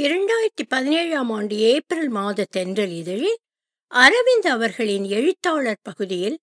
இரண்டாயிரத்தி பதினேழாம் ஆண்டு ஏப்ரல் மாத தென்றல் இதழில் அரவிந்த் அவர்களின் எழுத்தாளர் பகுதியில்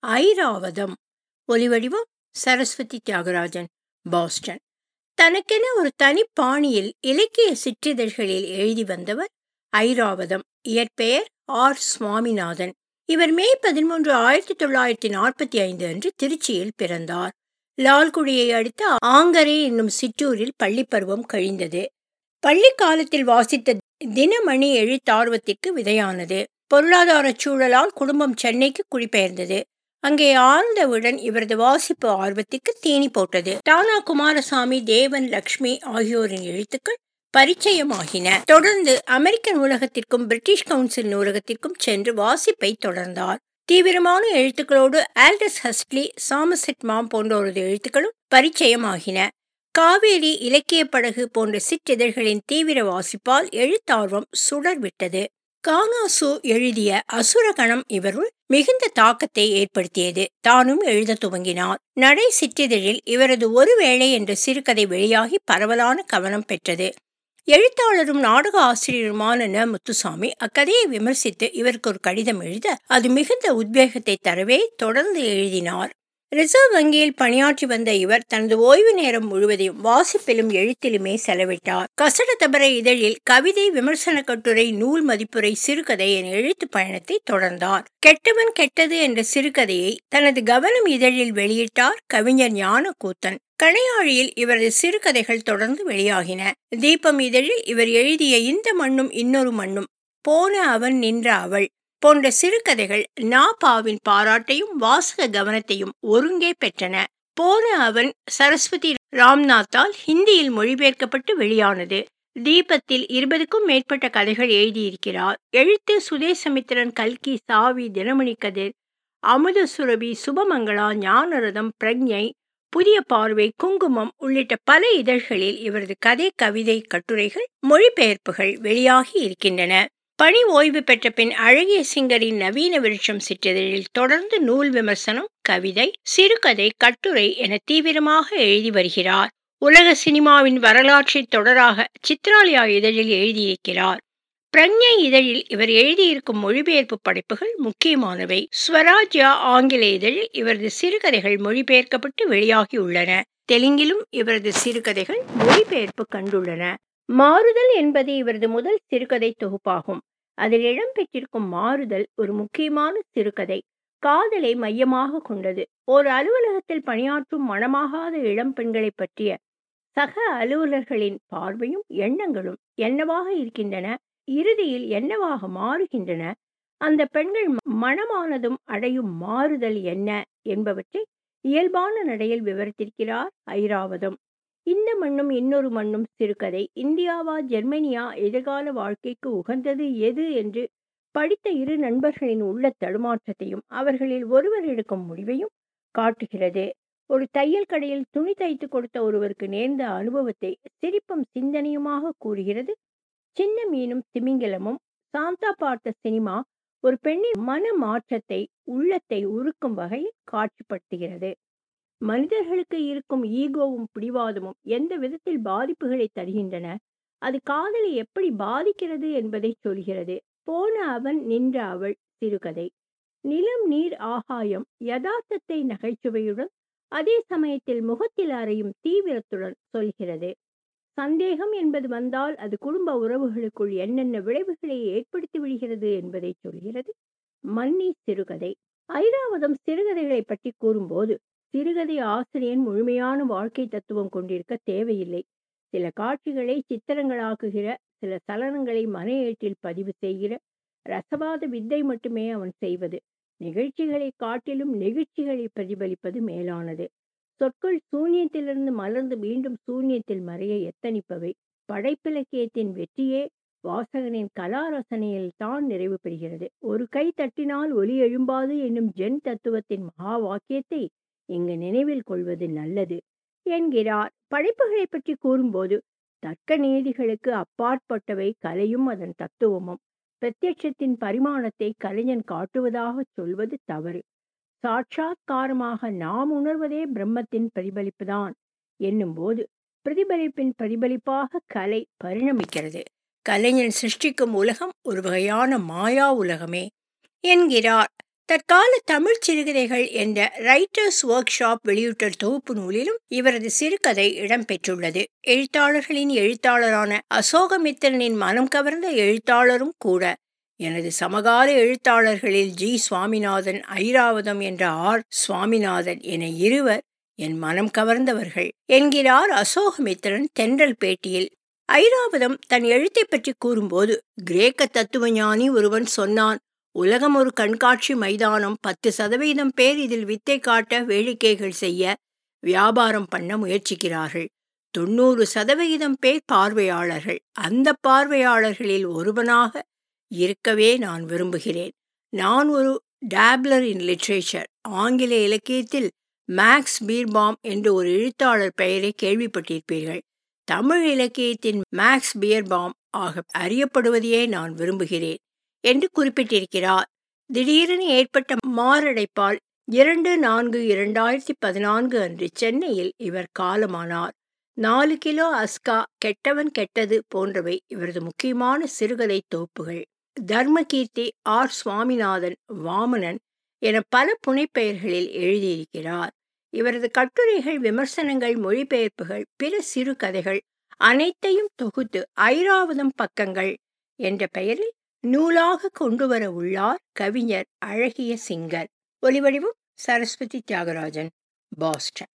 ஐராவதம் ஒலிவடிவம் சரஸ்வதி தியாகராஜன் பாஸ்டன் தனக்கென ஒரு தனி பாணியில் இலக்கிய சிற்றிதழ்களில் எழுதி வந்தவர் ஐராவதம் இயற்பெயர் ஆர் சுவாமிநாதன் இவர் மே பதிமூன்று ஆயிரத்தி தொள்ளாயிரத்தி நாற்பத்தி ஐந்து அன்று திருச்சியில் பிறந்தார் லால்குடியை அடுத்த ஆங்கரே என்னும் சிற்றூரில் பள்ளிப்பருவம் கழிந்தது பள்ளி காலத்தில் வாசித்த தினமணி எழுத்தார்வத்திற்கு விதையானது பொருளாதார சூழலால் குடும்பம் சென்னைக்கு குடிபெயர்ந்தது அங்கே ஆழ்ந்தவுடன் இவரது வாசிப்பு ஆர்வத்திற்கு தீனி போட்டது டானா குமாரசாமி தேவன் லக்ஷ்மி ஆகியோரின் எழுத்துக்கள் பரிச்சயமாகின தொடர்ந்து அமெரிக்க நூலகத்திற்கும் பிரிட்டிஷ் கவுன்சில் நூலகத்திற்கும் சென்று வாசிப்பை தொடர்ந்தார் தீவிரமான எழுத்துக்களோடு ஆல்டஸ் ஹஸ்ட்லி சாமசெட் மாம் போன்றோரது எழுத்துக்களும் பரிச்சயமாகின காவேரி இலக்கிய படகு போன்ற சிற்றிதழ்களின் தீவிர வாசிப்பால் எழுத்தார்வம் சுடர்விட்டது கானாசு எழுதிய அசுரகணம் இவருள் மிகுந்த தாக்கத்தை ஏற்படுத்தியது தானும் எழுத துவங்கினார் நடை சிற்றிதழில் இவரது ஒருவேளை என்ற சிறுகதை வெளியாகி பரவலான கவனம் பெற்றது எழுத்தாளரும் நாடக ஆசிரியருமான ந முத்துசாமி அக்கதையை விமர்சித்து இவருக்கு ஒரு கடிதம் எழுத அது மிகுந்த உத்வேகத்தை தரவே தொடர்ந்து எழுதினார் ரிசர்வ் வங்கியில் பணியாற்றி வந்த இவர் தனது ஓய்வு நேரம் முழுவதையும் வாசிப்பிலும் எழுத்திலுமே செலவிட்டார் கசட தபர இதழில் கவிதை விமர்சன கட்டுரை நூல் மதிப்புரை சிறுகதை என எழுத்து பயணத்தை தொடர்ந்தார் கெட்டவன் கெட்டது என்ற சிறுகதையை தனது கவனம் இதழில் வெளியிட்டார் கவிஞர் ஞானக்கூத்தன் கணையாழியில் இவரது சிறுகதைகள் தொடர்ந்து வெளியாகின தீபம் இதழில் இவர் எழுதிய இந்த மண்ணும் இன்னொரு மண்ணும் போன அவன் நின்ற அவள் போன்ற சிறுகதைகள் நாபாவின் பாராட்டையும் வாசக கவனத்தையும் ஒருங்கே பெற்றன போன அவன் சரஸ்வதி ராம்நாத்தால் ஹிந்தியில் மொழிபெயர்க்கப்பட்டு வெளியானது தீபத்தில் இருபதுக்கும் மேற்பட்ட கதைகள் எழுதியிருக்கிறார் எழுத்து சுதேசமித்திரன் கல்கி சாவி தினமணி கதிர் அமுத சுரபி சுபமங்களா ஞானரதம் பிரக்ஞை புதிய பார்வை குங்குமம் உள்ளிட்ட பல இதழ்களில் இவரது கதை கவிதை கட்டுரைகள் மொழிபெயர்ப்புகள் வெளியாகி இருக்கின்றன பணி ஓய்வு பெற்ற பின் அழகிய சிங்கரின் நவீன விருட்சம் சிற்றிதழில் தொடர்ந்து நூல் விமர்சனம் கவிதை சிறுகதை கட்டுரை என தீவிரமாக எழுதி வருகிறார் உலக சினிமாவின் வரலாற்றை தொடராக சித்ராலயா இதழில் எழுதியிருக்கிறார் பிரக்ஞை இதழில் இவர் எழுதியிருக்கும் மொழிபெயர்ப்பு படைப்புகள் முக்கியமானவை ஸ்வராஜ்யா ஆங்கில இதழில் இவரது சிறுகதைகள் மொழிபெயர்க்கப்பட்டு வெளியாகியுள்ளன தெலுங்கிலும் இவரது சிறுகதைகள் மொழிபெயர்ப்பு கண்டுள்ளன மாறுதல் என்பது இவரது முதல் சிறுகதை தொகுப்பாகும் அதில் இடம்பெற்றிருக்கும் மாறுதல் ஒரு முக்கியமான சிறுகதை காதலை மையமாக கொண்டது ஒரு அலுவலகத்தில் பணியாற்றும் மனமாகாத இளம் பெண்களை பற்றிய சக அலுவலர்களின் பார்வையும் எண்ணங்களும் என்னவாக இருக்கின்றன இறுதியில் என்னவாக மாறுகின்றன அந்த பெண்கள் மனமானதும் அடையும் மாறுதல் என்ன என்பவற்றை இயல்பான நடையில் விவரித்திருக்கிறார் ஐராவதம் இந்த மண்ணும் இன்னொரு மண்ணும் சிறுகதை இந்தியாவா ஜெர்மனியா எதிர்கால வாழ்க்கைக்கு உகந்தது எது என்று படித்த இரு நண்பர்களின் உள்ள தடுமாற்றத்தையும் அவர்களில் ஒருவர் எடுக்கும் முடிவையும் காட்டுகிறது ஒரு தையல் கடையில் துணி தைத்து கொடுத்த ஒருவருக்கு நேர்ந்த அனுபவத்தை சிரிப்பும் சிந்தனையுமாக கூறுகிறது சின்ன மீனும் திமிங்கலமும் சாந்தா பார்த்த சினிமா ஒரு பெண்ணின் மன மாற்றத்தை உள்ளத்தை உருக்கும் வகையில் காட்சிப்படுத்துகிறது மனிதர்களுக்கு இருக்கும் ஈகோவும் பிடிவாதமும் எந்த விதத்தில் பாதிப்புகளை தருகின்றன அது காதலை எப்படி பாதிக்கிறது என்பதை சொல்கிறது போன அவன் நின்ற அவள் சிறுகதை நிலம் நீர் ஆகாயம் யதார்த்தத்தை நகைச்சுவையுடன் அதே சமயத்தில் முகத்தில் அறையும் தீவிரத்துடன் சொல்கிறது சந்தேகம் என்பது வந்தால் அது குடும்ப உறவுகளுக்குள் என்னென்ன விளைவுகளை ஏற்படுத்தி விடுகிறது என்பதை சொல்கிறது மன்னி சிறுகதை ஐராவதம் சிறுகதைகளை பற்றி கூறும்போது சிறுகதை ஆசிரியன் முழுமையான வாழ்க்கை தத்துவம் கொண்டிருக்க தேவையில்லை சில காட்சிகளை சித்திரங்களாக்குகிற சில சலனங்களை மன ஏட்டில் பதிவு செய்கிற ரசவாத வித்தை மட்டுமே அவன் செய்வது நிகழ்ச்சிகளை காட்டிலும் நெகிழ்ச்சிகளை பிரதிபலிப்பது மேலானது சொற்கள் சூன்யத்திலிருந்து மலர்ந்து மீண்டும் சூன்யத்தில் மறைய எத்தனிப்பவை படைப்பிலக்கியத்தின் வெற்றியே வாசகனின் கலா ரசனையில் தான் நிறைவு பெறுகிறது ஒரு கை தட்டினால் ஒலி எழும்பாது என்னும் ஜென் தத்துவத்தின் மகா வாக்கியத்தை இங்கு நினைவில் கொள்வது நல்லது என்கிறார் படைப்புகளை பற்றி கூறும்போது தர்க்க நீதிகளுக்கு அப்பாற்பட்டவை கலையும் அதன் தத்துவமும் பிரத்யட்சத்தின் பரிமாணத்தை கலைஞன் காட்டுவதாக சொல்வது தவறு சாட்சாத்காரமாக நாம் உணர்வதே பிரம்மத்தின் பிரதிபலிப்புதான் என்னும்போது பிரதிபலிப்பின் பிரதிபலிப்பாக கலை பரிணமிக்கிறது கலைஞன் சிருஷ்டிக்கும் உலகம் ஒரு வகையான மாயா உலகமே என்கிறார் தற்கால தமிழ் சிறுகதைகள் என்ற ரைட்டர்ஸ் ஒர்க் ஷாப் வெளியிட்ட தொகுப்பு நூலிலும் இவரது சிறுகதை இடம்பெற்றுள்ளது எழுத்தாளர்களின் எழுத்தாளரான அசோகமித்திரனின் மனம் கவர்ந்த எழுத்தாளரும் கூட எனது சமகால எழுத்தாளர்களில் ஜி சுவாமிநாதன் ஐராவதம் என்ற ஆர் சுவாமிநாதன் என இருவர் என் மனம் கவர்ந்தவர்கள் என்கிறார் அசோகமித்திரன் தென்றல் பேட்டியில் ஐராவதம் தன் எழுத்தை பற்றி கூறும்போது கிரேக்க தத்துவஞானி ஒருவன் சொன்னான் உலகம் ஒரு கண்காட்சி மைதானம் பத்து சதவீதம் பேர் இதில் வித்தை காட்ட வேடிக்கைகள் செய்ய வியாபாரம் பண்ண முயற்சிக்கிறார்கள் தொண்ணூறு சதவிகிதம் பேர் பார்வையாளர்கள் அந்த பார்வையாளர்களில் ஒருவனாக இருக்கவே நான் விரும்புகிறேன் நான் ஒரு டேப்லர் இன் லிட்ரேச்சர் ஆங்கில இலக்கியத்தில் மேக்ஸ் பீர்பாம் என்று ஒரு எழுத்தாளர் பெயரை கேள்விப்பட்டிருப்பீர்கள் தமிழ் இலக்கியத்தின் மேக்ஸ் பியர்பாம் ஆக அறியப்படுவதையே நான் விரும்புகிறேன் என்று குறிப்பிட்டிருக்கிறார் திடீரென ஏற்பட்ட மாரடைப்பால் இரண்டு நான்கு இரண்டாயிரத்தி பதினான்கு அன்று சென்னையில் இவர் காலமானார் நாலு கிலோ அஸ்கா கெட்டவன் கெட்டது போன்றவை இவரது முக்கியமான சிறுகதை தொகுப்புகள் தர்மகீர்த்தி ஆர் சுவாமிநாதன் வாமனன் என பல புனைப்பெயர்களில் எழுதியிருக்கிறார் இவரது கட்டுரைகள் விமர்சனங்கள் மொழிபெயர்ப்புகள் பிற சிறுகதைகள் அனைத்தையும் தொகுத்து ஐராவதம் பக்கங்கள் என்ற பெயரில் நூலாக கொண்டு வர உள்ளார் கவிஞர் அழகிய சிங்கர் ஒலிவடிவம் சரஸ்வதி தியாகராஜன் பாஸ்டன்